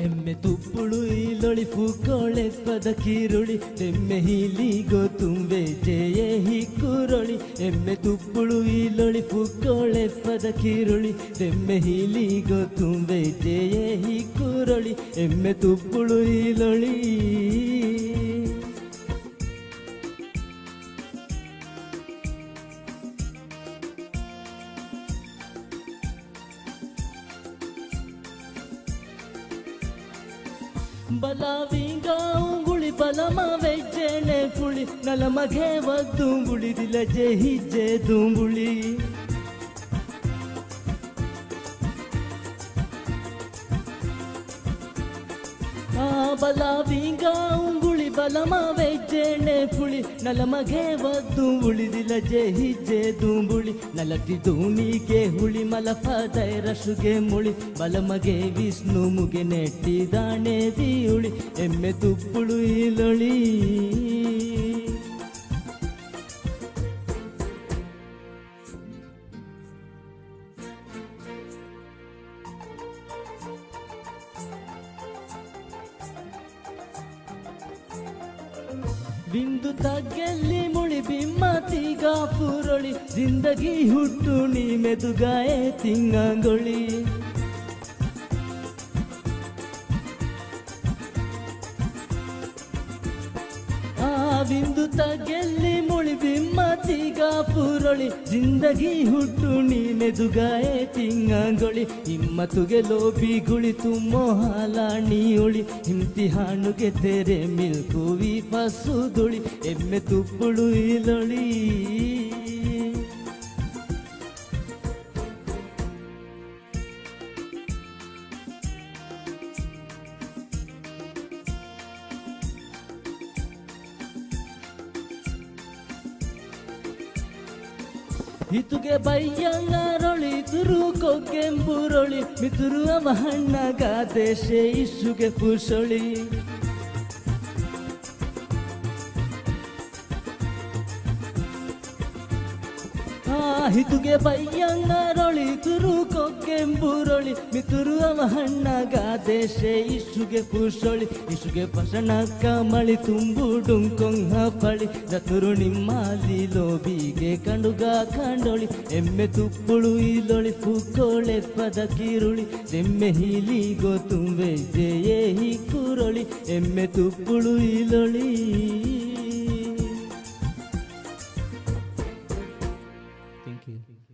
ಎಮ್ಮೆ ತುಪ್ಪುಳು ಇಲೊಳಿ ಪೂಕೋಳೆ ಪದ ಕಿರುಳಿ ಎಮ್ಮೆ ಹೀಲಿಗೋ ತುಂಬೆ ಜಯ ಹಿಕ್ಕುರೊಳಿ ಎಮ್ಮೆ ತುಪ್ಪುಳು ಇಲೊಳಿ ಪೂಕೋಳೆ ಪದ ಕಿರುಳಿ ಎಮ್ಮೆ ಹೀಲಿಗೋ ತುಂಬೆ ಜಯ ಹಿಕ್ಕುರೊಳಿ ಎಮ್ಮೆ ತುಪ್ಪುಳು ಇಲೊಳಿ ಬಲವಿಂಗ ಉಂಗುಳಿ ಬಲಮ ವೆಜ್ಜೆನೆ ಪುಳಿ ನಲಮಗೆ ಒದ್ದುಂಗುಳಿದಿಲ್ಲ ಜೆ ಹಿಜ್ಜೆ ದುಂಗುಳಿ ಆ ಬಲವಿಂಗ ಉಂಗುಳಿ ಬಲಮ ವೆಜ್ಜೆನೆ ಪುಳಿ ನಲಮಗೆ ಒದ್ದು ಉಳಿದಿಲ್ಲ ಜೆ ಹಿಜ್ಜೆ ದುಂಬುಳಿ ನಲಟಿ ದೋಣಿಗೆ ಹುಳಿ ಮಲಪದ ರಸುಗೆ ಮುಳಿ ಬಲಮಗೆ ವಿಷ್ಣು ಮುಗೆ ನೆಟ್ಟಿದಾಣೆ ದಿಯುಳಿ ಎಮ್ಮೆ ತುಪ್ಪುಳು ಇಲೊಳಿ ಬಿಂದು ತಗ್ಗೆಲ್ಲಿ ಮುಳಿ ಬಿಮ್ಮತಿಗ ಪುರೊಳಿ ಜಿಂದಗಿ ಹುಟ್ಟು ನೀ ಮೆದುಗಾಯೆ ತಿಂಗಂಗೊಳಿ ಆ ಬಿಂದು ತಗ್ಗೆಲ್ಲಿ ಮುಳಿ ಬಿಮ್ಮತಿಗ ಪುರೊಳಿ ಜಿಂದಗಿ ಹುಟ್ಟು ನೀ ಮೆದುಗಾಯೆ ತಿಂಗಂಗೊಳಿ ಹಿಮ್ಮತುಗೆ ಲೋಬಿ ಗುಳಿತು ಮೊಹಾಲಾಣಿ ಉಳಿ ಇಮ್ತಿಹಾನುಗೆ ತೆರೆ ಮಿಲ್ಕುವಿ ಪಸುದುಳಿ ಎಮ್ಮೆ ತುಪ್ಪುಳು ಇಲೊಳಿ ಇತುಗೆ ಬಯ್ಯಂಗಾರೊಳಿ ತುರು ಕೊಗ್ಗೆಂಬುರೊಳಿ ಮಿತುರು ಮಹಣ್ಣ ಗಾದೇಶೆ ಇಸುಗೆ ಪುಸೊಳಿ ಆ ಹಿತುಗೆ ಬಯ್ಯಂಗಾರೊಳಿ ತುರು ಕೊಗ್ಗೆಂಬುರೊಳಿ ಮಿತುರು ಮಹಣ್ಣ ಗಾದೇಶೆ ಇಸುಗೆ ಪುಸೊಳಿ ಇಸುಗೆ ಪಸಣ ಕಮಳಿ ತುಂಬು ಡುಂಕೊಂಗ ಪಳಿ ದತುರು ನಿಮ್ಮಾಲಿ ಲೋಬಿಗೆ ಕಂಡುಗ ಕಂಡೊಳಿ ಎಮ್ಮೆ ತುಪ್ಪುಳು ಇಲೊಳಿ ಪುಕ್ಕೋಳೆ ಪದ ಕಿರುಳಿ ಎಮ್ಮೆ ಹೀಲಿಗೋ ತುಂಬೆ ಜಯೇ ಹಿ ಕುರೊಳಿ ಎಮ್ಮೆ ತುಪ್ಪುಳು ಇಲೊಳಿ ಥ್ಯಾಂಕ್ ಯು